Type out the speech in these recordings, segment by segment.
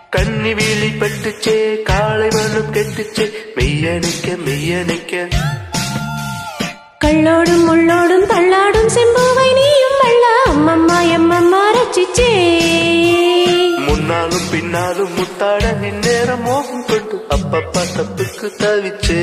கன்னி வீழி பட்டுச்சே காளை மனம் கெட்டுச்சே மெய்யணிக்க மெய்யணிக்க கள்ளோடும் முள்ளோடும் தள்ளாடும் செம்பூவை நீயும் வள்ள அம்மம்மா எம்மம்மா ரச்சிச்சே முன்னாலும் பின்னாலும் முத்தாட நின்னேரம் மோகம் கொண்டு அப்பப்பா தப்புக்கு தவிச்சே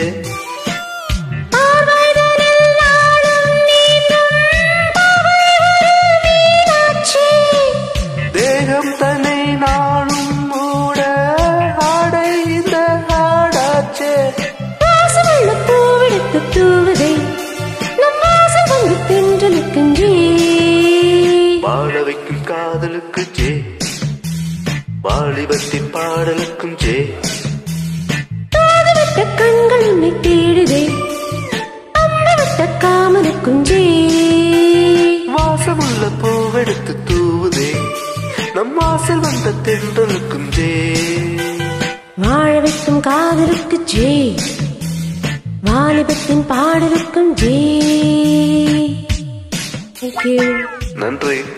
பார்வைதனில் நாளும் நீந்தும் பாவை ஒரு மீனாட்சி. தேகம் தன்னை நாளும் மூட ஆடை இந்த ஆடாச்சே வாசமுள்ள பூவெடுத்து தூவுதே நம் வாசல் வந்து தென்றலுக்குன்றே வாழ வைக்கும் காதலுக்கு ஜே வாலிபத்தின் பாடலுக்கும் ஜே காதுவிட்ட கண்கள் உன்னை தேடுதே அம்பவிட்ட காமனுக்கும் ஜே வாசமுள்ள பூவெடுத்து தூவுதே நம் வாசல் வந்த தென்றலுக்கும் ஜே வாழ வைக்கும் காதலுக்கு ஜே வாலிபத்தின் பாடலுக்கும் ஜே Thank you. நன்றி